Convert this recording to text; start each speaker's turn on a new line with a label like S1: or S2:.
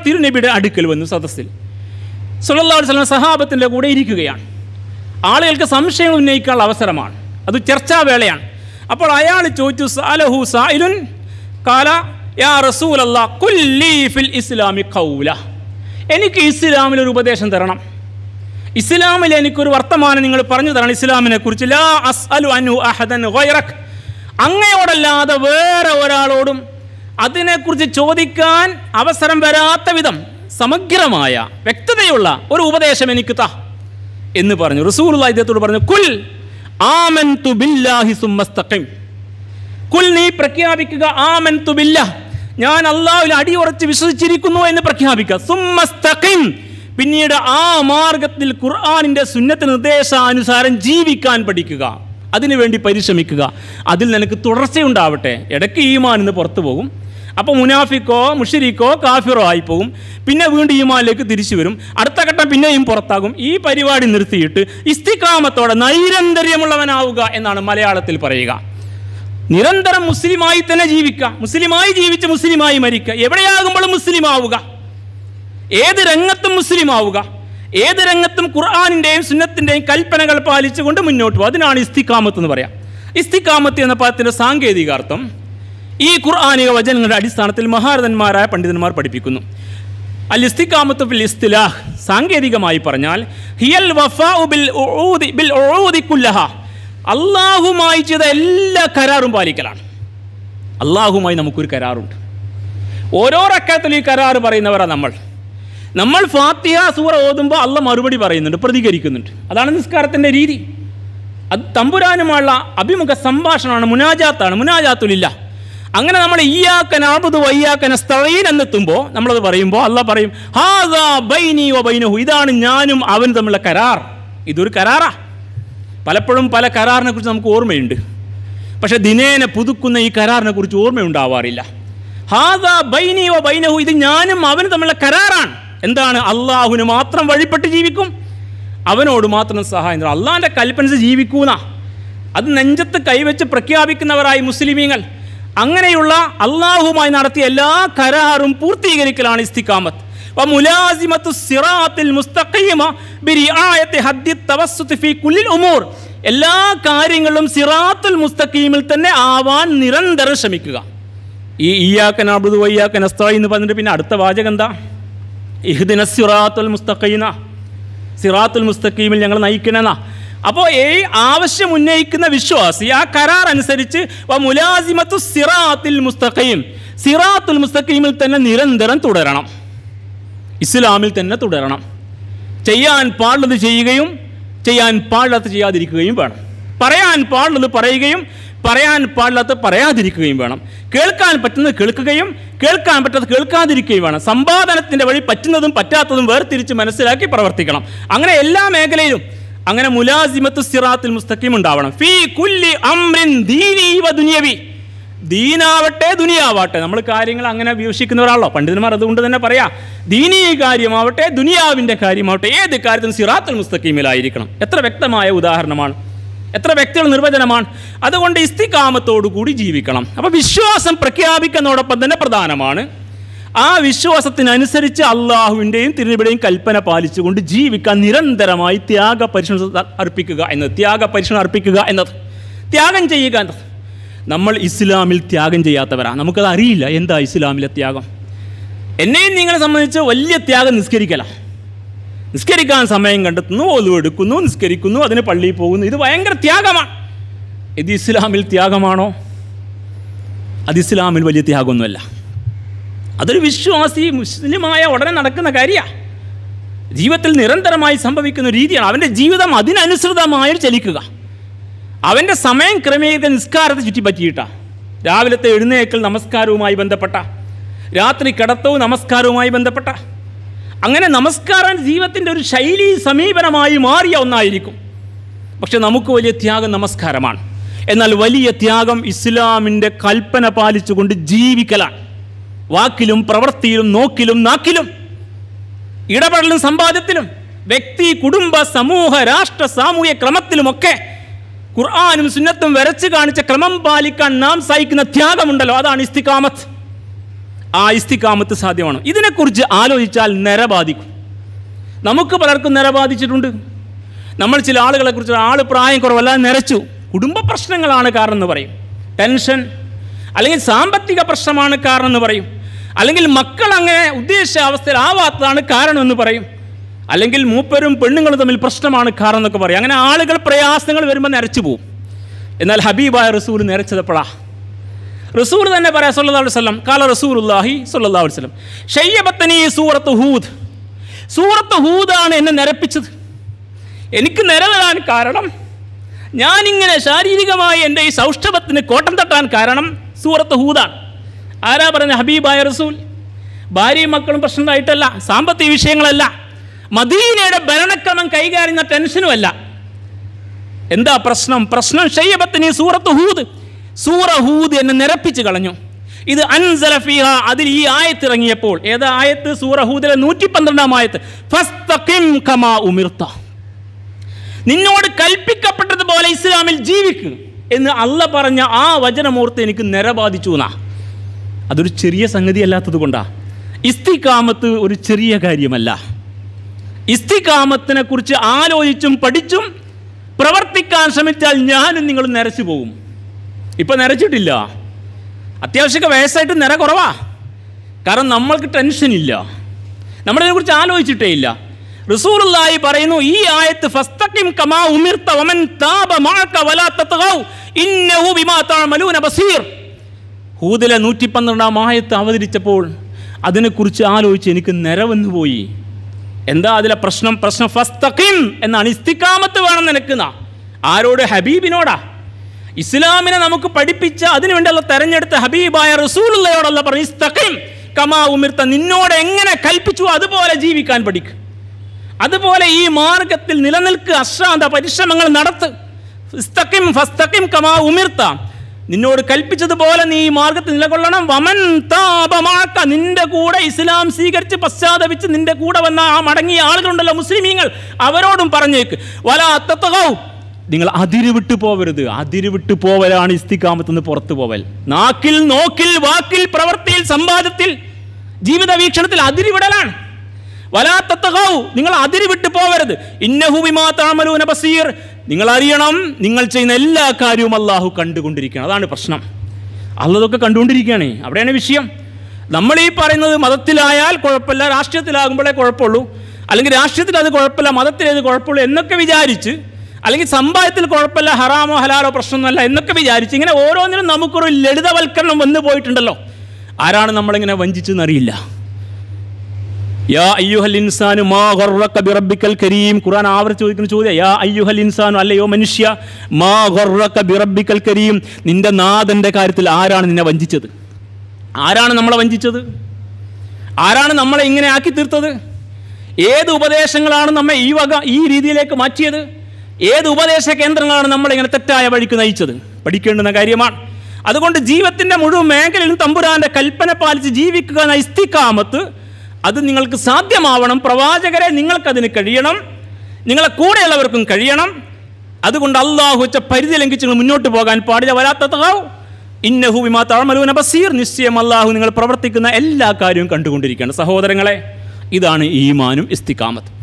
S1: തിരുനബിയുടെ അടുക്കൽ വന്നു സദസ്സിൽ സുല്ലല്ലാഹു അലൈഹി വസല്ലം സഹാബത്തിൻ്റെ കൂടെ ഇരിക്കുകയാണ് ആളുകൾക്ക് സംശയം ഉന്നയിക്കാനുള്ള അവസരമാണ് അത് ചർച്ചാവേളയാണ് അപ്പോൾ അയാൾ ചോദിച്ചു സാലഹു സായിലുൻ കാല യാ റസൂലല്ല കുല്ലി ഫിൽ ഇസ്ലാമി കൗല എനിക്ക് ഇസ്ലാമിൽ ഒരു ഉപദേശം തരണം ഇസ്ലാമിൽ എനിക്കൊരു വർത്തമാനം നിങ്ങൾ പറഞ്ഞു തരണം ഇസ്ലാമിനെ കുറിച്ച് ലാ അസ്അലു അനു അഹദൻ ഗൈറക് അങ്ങയോടല്ലാതെ വേറെ ഒരാളോടും അതിനെക്കുറിച്ച് ചോദിക്കാൻ അവസരം വരാത്ത വിധം സമഗ്രമായ വ്യക്തതയുള്ള ഒരു ഉപദേശം എനിക്ക് താ എന്ന് പറഞ്ഞു റസൂൽ ഇദ്ദേഹത്തോട് പറഞ്ഞു കുൽ ആമൻതു ബില്ലാഹി സുമ്മസ്തഖിം കുൽ നീ പ്രഖ്യാപിക്കുക ആമൻതു ബില്ലാഹ് ഞാൻ അള്ളാഹുവിൽ അടിയുറച്ച് വിശ്വസിച്ചിരിക്കുന്നു എന്ന് പ്രഖ്യാപിക്കുക സുമ്മസ്തഖിം പിന്നീട് ആ മാർഗത്തിൽ ഖുർആാനിൻ്റെ സുന്നത്ത് നിർദ്ദേശാനുസാരം ജീവിക്കാൻ പഠിക്കുക അതിനുവേണ്ടി പരിശ്രമിക്കുക അതിൽ നിനക്ക് തുടർച്ചയുണ്ടാവട്ടെ ഇടയ്ക്ക് ഈമാൻ എന്ന് പുറത്തു പോകും അപ്പോൾ മുനാഫിക്കോ മുഷരിക്കോ കാഫിറോ ആയി പോകും പിന്നെ വീണ്ടും ഈമാനിലേക്ക് തിരിച്ചു വരും അടുത്ത ഘട്ടം പിന്നെയും പുറത്താകും ഈ പരിപാടി നിർത്തിയിട്ട് ഇസ്തിക്കാമത്തോടെ നൈരന്തര്യമുള്ളവനാവുക എന്നാണ് മലയാളത്തിൽ പറയുക നിരന്തരം മുസ്ലിമായി തന്നെ ജീവിക്കുക മുസ്ലിമായി ജീവിച്ച് മുസ്ലിമായി മരിക്കുക എവിടെയാകുമ്പോഴും മുസ്ലിം ആവുക ഏത് രംഗത്തും മുസ്ലിം ആവുക ഏത് രംഗത്തും ഖുർആാനിൻ്റെയും സുന്നത്തിൻ്റെയും കൽപ്പനകൾ പാലിച്ചുകൊണ്ട് മുന്നോട്ട് പോകും അതിനാണ് ഇസ്തിക്കാമത്ത് എന്ന് പറയാം ഇസ്തിക്കാമത്ത് എന്ന പദത്തിൻ്റെ സാങ്കേതികാർത്ഥം ഈ ഖുർആാനിക വചനങ്ങളുടെ അടിസ്ഥാനത്തിൽ മഹാരഥന്മാരായ പണ്ഡിതന്മാർ പഠിപ്പിക്കുന്നു അൽ ഇസ്തിക്കാമത്ത് ഫിൽ ഇസ്തിലാഹ് സാങ്കേതികമായി പറഞ്ഞാൽ ഹിയൽ വഫാഉ ബിൽ ഉഊദി ബിൽ ഉഊദി കുല്ലഹ അള്ളാഹുമായി ചെയ്ത എല്ലാ കരാറും പാലിക്കലാണ് അള്ളാഹുമായി നമുക്കൊരു കരാറുണ്ട് ഓരോ റക്കാത്തിലും ഈ കരാറ് പറയുന്നവരാണ് നമ്മൾ നമ്മൾ ഫാത്തിഹ സൂറ ഓതുമ്പോൾ അള്ള മറുപടി പറയുന്നുണ്ട് പ്രതികരിക്കുന്നുണ്ട് അതാണ് നിസ്കാരത്തിൻ്റെ രീതി അത് തമ്പുരാനുമുള്ള അഭിമുഖ സംഭാഷണമാണ് മുനാജാത്താണ് മുനാജാത്തുലില്ല അങ്ങനെ നമ്മൾ ഇയ്യാക്കൻ ആബുദ് വയ്യാക്കൻ സ്തഴീൻ എന്നെത്തുമ്പോൾ നമ്മളത് പറയുമ്പോൾ അല്ല പറയും ഹാദാ ബൈനി വ ബൈനഹു ഇതാണ് ഞാനും അവനും തമ്മിലുള്ള കരാർ ഇതൊരു കരാറാ പലപ്പോഴും പല കരാറിനെ കുറിച്ച് നമുക്ക് ഓർമ്മയുണ്ട് പക്ഷെ ദിനേന പുതുക്കുന്ന ഈ കരാറിനെ കുറിച്ച് ഓർമ്മയുണ്ടാവാറില്ല ഹാദാ ബൈനി വ ബൈനഹു ഇത് ഞാനും അവനും തമ്മിലുള്ള കരാറാണ് എന്താണ് അള്ളാഹുവിന് മാത്രം വഴിപ്പെട്ട് ജീവിക്കും അവനോട് മാത്രം സഹായം തരും അള്ളാഹിൻ്റെ കൽപ്പന ജീവിക്കൂന്ന അത് നെഞ്ചത്ത് കൈവച്ച് പ്രഖ്യാപിക്കുന്നവരായി മുസ്ലിമീങ്ങൾ അങ്ങനെയുള്ള അള്ളാഹുമായി നടത്തിയ എല്ലാ കരാറും പൂർത്തീകരിക്കലാണ് ഇസ്തിക്കാമത്ത് وملازمة الصراط المستقيم برعاية حد التوسط في كل الأمور എല്ലാ കാര്യങ്ങളിലും സിറാത്തുൽ മുസ്തഖീമിൽ തന്നെ ആവാൻ നിരന്തരം ശ്രമിക്കുക ഈ ഇയാക്കൻ അബുദ് വയ്യാക്കൻ അസ്ത എന്ന് പറഞ്ഞിട്ട് പിന്നെ അടുത്ത വാചകം എന്താ ഇഹ്ദിന സിറാത്തുൽ മുസ്തഖീന സിറാത്തുൽ മുസ്തഖീമിൽ ഞങ്ങൾ നയിക്കണമെന്നാ അപ്പോൾ ഈ ആവശ്യം ഉന്നയിക്കുന്ന വിശ്വാസി ആ കരാർ അനുസരിച്ച് വ മുലാസിമത്തു സിറാത്തിൽ മുസ്തഖീം സിറാത്തുൽ മുസ്തഖീമിൽ തന്നെ നിരന്തരം തുടരണം ഇസ്ലാമിൽ തന്നെ തുടരണം ചെയ്യാൻ പാടുള്ളത് ചെയ്യുകയും ചെയ്യാൻ പാടില്ലാത്ത ചെയ്യാതിരിക്കുകയും വേണം പറയാൻ പാടുള്ളത് പറയുകയും പറയാൻ പാടില്ലാത്ത പറയാതിരിക്കുകയും വേണം കേൾക്കാൻ പറ്റുന്നത് കേൾക്കുകയും കേൾക്കാൻ പറ്റാത്ത കേൾക്കാതിരിക്കുകയും വേണം സമ്പാദനത്തിൻ്റെ വഴി പറ്റുന്നതും പറ്റാത്തതും വേർതിരിച്ച് മനസ്സിലാക്കി പ്രവർത്തിക്കണം അങ്ങനെ എല്ലാ മേഖലയിലും അങ്ങനെ മുലാസിമത്ത് സിറാത്തിൽ മുസ്തഖീം ഉണ്ടാവണം ഫീ കുല്ലി അമ്രിൻ ദീനീ വ ദുനിയവി ദീനാവട്ടെ ദുനിയാവട്ടെ നമ്മൾ കാര്യങ്ങൾ അങ്ങനെ വീക്ഷിക്കുന്നവരാണല്ലോ പണ്ഡിതന്മാർ അതുകൊണ്ട് തന്നെ പറയാം ദീനീ കാര്യമാവട്ടെ ദുനിയാവിൻ്റെ കാര്യമാവട്ടെ ഏത് കാര്യത്തിനും സിറാത്തുൽ മുസ്തഖീമിലായിരിക്കണം എത്ര വ്യക്തമായ ഉദാഹരണമാണ് എത്ര വ്യക്തികൾ നിർവചനമാണ് അതുകൊണ്ട് ഇസ്തികാമത്തോടു കൂടി ജീവിക്കണം അപ്പോൾ വിശ്വാസം പ്രഖ്യാപിക്കുന്നതോടൊപ്പം തന്നെ പ്രധാനമാണ് ആ വിശ്വാസത്തിനനുസരിച്ച് അള്ളാഹുവിൻ്റെയും തിരുനബിയുടെയും കൽപ്പന പാലിച്ചുകൊണ്ട് ജീവിക്കാൻ നിരന്തരമായി ത്യാഗ പരിശ്രമം അർപ്പിക്കുക എന്നത് ത്യാഗ പരിശ്രമം അർപ്പിക്കുക എന്നത് ത്യാഗം ചെയ്യുക എന്നത് നമ്മൾ ഇസ്ലാമിൽ ത്യാഗം ചെയ്യാത്തവരാണ് നമുക്കത് അറിയില്ല എന്താ ഇസ്ലാമിലെ ത്യാഗം എന്നെയും നിങ്ങളെ സംബന്ധിച്ച് വലിയ ത്യാഗം നിസ്കരിക്കല നിസ്കരിക്കാൻ സമയം കണ്ടെത്തുന്നു ഒലിവ് എടുക്കുന്നു നിസ്കരിക്കുന്നു അതിന് പള്ളിയിൽ പോകുന്നു ഇത് ഭയങ്കര ത്യാഗമാണ് ഇത് ഇസ്ലാമിൽ ത്യാഗമാണോ അത് ഇസ്ലാമിൽ വലിയ ത്യാഗമൊന്നുമല്ല അതൊരു വിശ്വാസി മുസ്ലിമായ ഉടനെ നടക്കുന്ന കാര്യമാണ് ജീവിതത്തിൽ നിരന്തരമായി സംഭവിക്കുന്ന ഒരു രീതിയാണ് അവൻ്റെ ജീവിതം അതിനനുസൃതമായി ചലിക്കുക അവൻ്റെ സമയം ക്രമീകരിച്ച നിസ്കാരത്തെ ചുറ്റിപ്പറ്റിയിട്ടാ രാവിലത്തെ എഴുന്നേക്കൽ നമസ്കാരവുമായി ബന്ധപ്പെട്ട രാത്രി കിടത്തവും നമസ്കാരവുമായി ബന്ധപ്പെട്ട അങ്ങനെ നമസ്കാരം ജീവിതത്തിൻ്റെ ഒരു ശൈലി സമീപനമായി മാറിയ ഒന്നായിരിക്കും പക്ഷെ നമുക്ക് വലിയ ത്യാഗം നമസ്കാരമാണ് എന്നാൽ വലിയ ത്യാഗം ഇസ്ലാമിൻ്റെ കൽപ്പന പാലിച്ചുകൊണ്ട് ജീവിക്കലാണ് വാക്കിലും പ്രവൃത്തിയിലും നോക്കിലും നാക്കിലും ഇടപെടലും സമ്പാദ്യത്തിലും വ്യക്തി കുടുംബ സമൂഹ രാഷ്ട്ര സാമൂഹ്യ ക്രമത്തിലുമൊക്കെ ഖുർആാനും സുന്നത്തും വരച്ച് കാണിച്ച ക്രമം പാലിക്കാൻ നാം സഹിക്കുന്ന ത്യാഗമുണ്ടല്ലോ അതാണ് ഇസ്തിക്കാമത്ത് ആ ഇസ്തിക്കാമത്ത് സാധ്യമാണ് ഇതിനെക്കുറിച്ച് ആലോചിച്ചാൽ നിര ബാധിക്കും നമുക്ക് പലർക്കും നിര ബാധിച്ചിട്ടുണ്ട് നമ്മൾ ചില ആളുകളെ കുറിച്ച് ആൾ പ്രായം കുറവല്ലാതെ നിരച്ചു കുടുംബ പ്രശ്നങ്ങളാണ് കാരണം എന്ന് പറയും ടെൻഷൻ അല്ലെങ്കിൽ സാമ്പത്തിക പ്രശ്നമാണ് കാരണം എന്ന് പറയും അല്ലെങ്കിൽ മക്കൾ അങ്ങനെ ഉദ്ദേശിച്ച അവസ്ഥയിലാവാത്തതാണ് കാരണം എന്ന് പറയും അല്ലെങ്കിൽ മൂപ്പരും പെണ്ണുങ്ങളും തമ്മിൽ പ്രശ്നമാണ് കാരണം എന്നൊക്കെ പറയും അങ്ങനെ ആളുകൾ പ്രയാസങ്ങൾ വരുമ്പോൾ നിരച്ചു പോകും എന്നാൽ ഹബീബായ റസൂൽ നിരച്ചതപ്പോഴാ റസൂൽ തന്നെ പറയാം സല്ലല്ലാഹു അലൈഹി വസല്ലം കാല റസൂലുള്ളാഹി സല്ലല്ലാഹു അലൈഹി വസല്ലം ഷയ്യബത്തനി സൂറത്ത് ഹൂദ് സൂറത്ത് ഹൂദാണ് എന്നെ നിരപ്പിച്ചത് എനിക്ക് നിരവരാൻ കാരണം ഞാനിങ്ങനെ ശാരീരികമായി എൻ്റെ ഈ സൗഷ്ഠവത്തിന് കോട്ടം തട്ടാൻ കാരണം സൂറത്ത് ഹൂദാണ് ആരാ പറഞ്ഞ ഹബീബായ റസൂൽ ഭാര്യയും മക്കളും പ്രശ്നമായിട്ടല്ല സാമ്പത്തിക വിഷയങ്ങളല്ല മദീനയുടെ ഭരണക്രമം കൈകാര്യം ചെയ്യുന്ന ടെൻഷനുമല്ല എന്താ പ്രശ്നം പ്രശ്നം ഷയ്യബത്തിന് സൂറത്ത് ഹൂദ് സൂറ ഹൂദ് എന്നെ നിരപ്പിച്ച് കളഞ്ഞു ഇത് അൻസല ഫിഹ അതിൽ ഈ ആയത്ത് ഇറങ്ങിയപ്പോൾ ഏതാ ആയത്ത് സൂറ ഹൂദിലെ നൂറ്റി പന്ത്രണ്ടാം ആയത്ത് ഫസ്തഖിം കമാ ഉമിർത്ത നിന്നോട് കൽപ്പിക്കപ്പെട്ടതുപോലെ ഇസ്ലാമിൽ ജീവിക്കുക എന്ന് അല്ല പറഞ്ഞ ആ വചനമൂർത്ത് എനിക്ക് നിരബാധിച്ചു എന്നാ അതൊരു ചെറിയ സംഗതി അല്ലാത്തത് കൊണ്ടാ ഇസ്തികാമത്ത് ഒരു ചെറിയ കാര്യമല്ല ഇസ്തികാമത്തിനെ കുറിച്ച് ആലോചിച്ചും പഠിച്ചും പ്രവർത്തിക്കാൻ ശ്രമിച്ചാൽ ഞാനും നിങ്ങൾ നിരച്ചു പോകും ഇപ്പം നിരച്ചിട്ടില്ല അത്യാവശ്യമൊക്കെ വയസ്സായിട്ട് നിര കുറവാ കാരണം നമ്മൾക്ക് ടെൻഷനില്ല നമ്മളിതിനെക്കുറിച്ച് ആലോചിച്ചിട്ടേ ഇല്ല റസൂലുള്ളാഹി പറയുന്നു ഈ ആയത്ത് ഫസ്തഖിം കമാ ഉമിർത വമൻ താബ മഅക വലാ തത്ഗൗ ഇന്നഹു ബിമാ തഅമലൂന ബസീർ ഹൂദിലെ നൂറ്റി പന്ത്രണ്ടാം ആയത്ത് അവതരിച്ചപ്പോൾ അതിനെക്കുറിച്ച് ആലോചിച്ച് എനിക്ക് നിരവന്നു പോയി എന്താ അതിലെ പ്രശ്നം പ്രശ്നം ഫസ്തഖിം എന്നാണ് ഇസ്തിക്കാമത്ത് വേണം നിനക്കുന്ന ആരോട് ഹബീബിനോടാ ഇസ്ലാമിനെ നമുക്ക് പഠിപ്പിച്ച അതിനുവേണ്ടിയുള്ള തെരഞ്ഞെടുത്ത ഹബീബായ റസൂലുള്ളയോടല്ല പറഞ്ഞു ഇസ്തഖിം കമാ ഉമിർത്ത നിന്നോട് എങ്ങനെ കൽപ്പിച്ചു അതുപോലെ ജീവിക്കാൻ പഠിക്കും അതുപോലെ ഈ മാർഗത്തിൽ നിലനിൽക്കുക അശ്രാന്ത പരിശ്രമങ്ങൾ നടത്ത് ഇസ്തഖിം ഫസ്തഖിം കമാ ഉമിർത്ത നിന്നോട് കൽപ്പിച്ചതുപോലെ നീ ഈ മാർഗത്തിൽ നിലകൊള്ളണം വമൻ താപമാക്ക നിന്റെ കൂടെ ഇസ്ലാം സ്വീകരിച്ച് പശ്ചാത്തപിച്ച് നിന്റെ കൂടെ വന്ന ആ മടങ്ങിയ ആളുകളുണ്ടല്ലോ മുസ്ലിമീങ്ങൾ അവരോടും പറഞ്ഞേക്ക് വലാ തത്തകൗ നിങ്ങൾ അതിര് വിട്ടു പോവരുത് അതിര് വിട്ടു പോവലാണ് ഇസ്തിക്കാമത്തുനിന്ന് പുറത്തു പോവൽ നാക്കിൽ നോക്കിൽ വാക്കിൽ പ്രവൃത്തിയിൽ സമ്പാദത്തിൽ ജീവിത വീക്ഷണത്തിൽ അതിരിവിടലാണ് വലാത്തത്തകൗ നിങ്ങൾ അതിര് വിട്ടു പോവരുത് ഇന്നഹുബിമാ താമലൂന ബസീർ നിങ്ങൾ അറിയണം നിങ്ങൾ ചെയ്യുന്ന എല്ലാ കാര്യവും അള്ളാഹു കണ്ടുകൊണ്ടിരിക്കുകയാണ് അതാണ് പ്രശ്നം അള്ളതൊക്കെ കണ്ടുകൊണ്ടിരിക്കുകയാണ് അവിടെയാണ് വിഷയം നമ്മൾ ഈ പറയുന്നത് മതത്തിലായാൽ കുഴപ്പമില്ല രാഷ്ട്രീയത്തിലാകുമ്പോഴേ കുഴപ്പമുള്ളൂ അല്ലെങ്കിൽ രാഷ്ട്രീയത്തിൽ അത് കുഴപ്പമില്ല മതത്തിൽ അത് കുഴപ്പമുള്ളൂ എന്നൊക്കെ വിചാരിച്ച് അല്ലെങ്കിൽ സമ്പാദ്യത്തിൽ കുഴപ്പമില്ല ഹറാമോ ഹലാലോ പ്രശ്നമൊന്നുമല്ല എന്നൊക്കെ വിചാരിച്ച് ഇങ്ങനെ ഓരോന്നിനും നമുക്കൊരു ലളിതവൽക്കരണം വന്നു പോയിട്ടുണ്ടല്ലോ ആരാണ് നമ്മളിങ്ങനെ വഞ്ചിച്ചെന്നറിയില്ല യാ അയ്യുഹൽ ഇൻസാനു മാ ഗർറക ബിറബ്ബിക്കൽ കരീം ഖുർആൻ ആവർത്തിച്ച് ചോദിക്കുന്ന ചോദ്യം യാ അയ്യുഹൽ ഇൻസാനു അല്ലയോ മനുഷ്യ മാ ഗർറക ബിറബ്ബിക്കൽ കരീം നിന്റെ നാഥന്റെ കാര്യത്തിൽ ആരാണ് നിന്നെ വഞ്ചിച്ചത് ആരാണ് നമ്മളെ വഞ്ചിച്ചത് ആരാണ് നമ്മളെ ഇങ്ങനെ ആക്കി തീർത്തത് ഏത് ഉപദേശങ്ങളാണ് നമ്മെ ഈ വക ഈ രീതിയിലേക്ക് മാറ്റിയത് ഏത് ഉപദേശ കേന്ദ്രങ്ങളാണ് നമ്മളിങ്ങനെ തെറ്റായ വഴിക്ക് നയിച്ചത് പഠിക്കേണ്ടുന്ന കാര്യമാണ് അതുകൊണ്ട് ജീവിതത്തിൻ്റെ മുഴുവൻ മേഖലയിലും തമ്പുരാന്റെ കൽപ്പന പാലിച്ച് ജീവിക്കുക എന്ന ഇസ്തിക്കാമത്ത് അത് നിങ്ങൾക്ക് സാധ്യമാവണം പ്രവാചകരെ നിങ്ങൾക്കതിന് കഴിയണം നിങ്ങളെ കൂടെയുള്ളവർക്കും കഴിയണം അതുകൊണ്ട് അള്ളാഹു വെച്ച പരിധി ലംഘിച്ച് നിങ്ങൾ മുന്നോട്ട് പോകാൻ പാടില്ല വരാത്തതാവും ഇന്നഹു വിമാ തഴമലൂന ബസീർ നിശ്ചയം അള്ളാഹു നിങ്ങൾ പ്രവർത്തിക്കുന്ന എല്ലാ കാര്യവും കണ്ടുകൊണ്ടിരിക്കുകയാണ് സഹോദരങ്ങളെ ഇതാണ് ഈമാനും ഇസ്തിക്കാമത്ത്